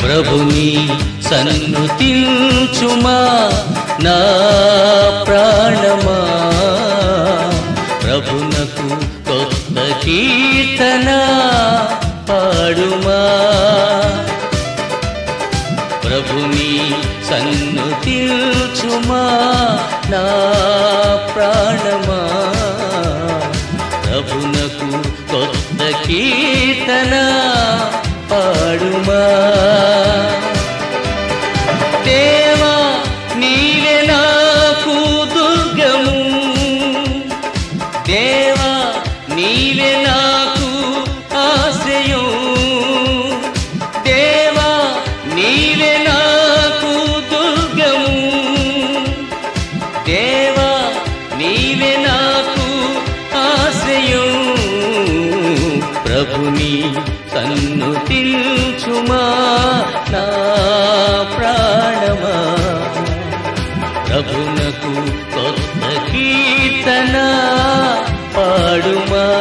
ప్రభుని సన్నుతించుమా నా ప్రాణమా ప్రభునకు కొత్త కీర్తన పాడుమా ప్రభుని సన్నుతించుమా నా ప్రాణమా ప్రభునకు కొత్త కీర్తన పాడుమా దేవా నీవే నాకు దుర్గము దేవా నీవే నాకు ఆశ్రయం దేవా నీవే నాకు దుర్గము దేవా నీవే నాకు ఆశ్రయం ప్రభుని సన్నుతిల్చుమా నా ప్రాణమా ప్రభునకు కొత్త కీర్తన పాడుమా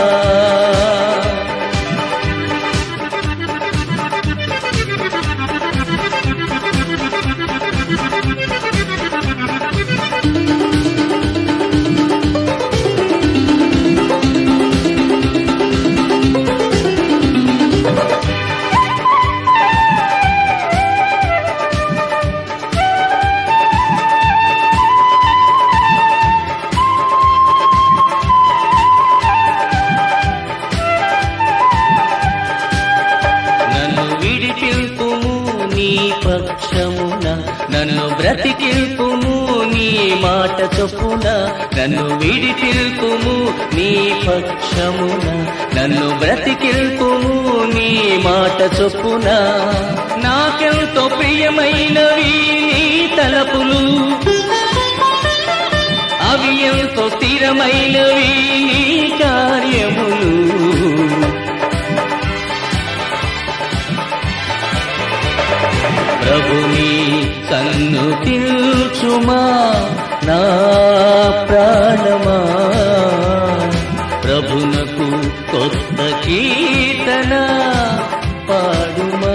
నన్ను విడిపిల్పుము నీ పక్షమున నన్ను బ్రతికిల్పుము నీ మాట చొప్పున నన్ను విడిపిల్పుము నీ పక్షమున నన్ను బ్రతికిల్పుము నీ మాట చొప్పున నాకెంతో ప్రియమైనవి నీ తలపులు అవి ఎంతో స్థిరమైనవి నీ కార్యములు ప్రభుని కన్ను తిల్చుమా నా ప్రాణమా ప్రభునకు కొత్త కీర్తన పాడుమా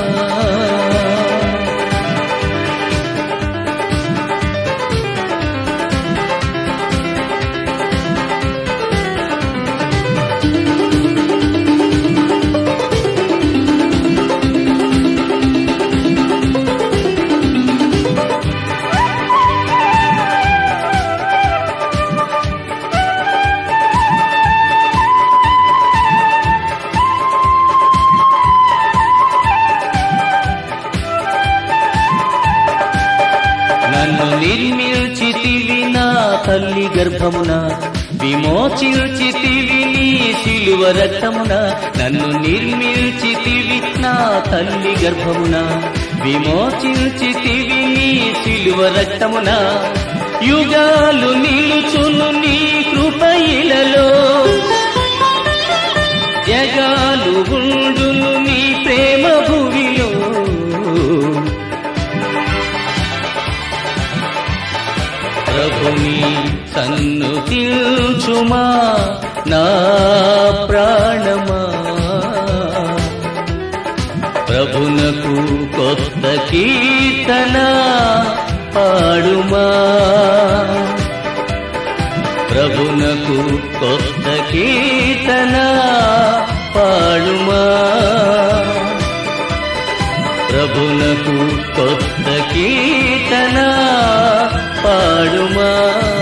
నన్ను నిర్మిల్చితివి నా తల్లి గర్భమున విమోచించితివి నీ శిలువ రక్తమున నన్ను నిర్మిల్చితివి నా తల్లి గర్భమున విమోచించితివి నీ శిలువ రక్తమున యుగాలు నిలుచును నీ కృపయిలలో జగాలు ఉండును నీ ప్రేమ భూమిలో ప్రభుని సన్ను తిల్చుమా నా ప్రాణమా ప్రభునకు కొత్త కీర్తన పాడుమా ప్రభునకు కొత్త కీర్తన పాడుమా ప్రభునకు కొత్త కీర్తన పాడుమా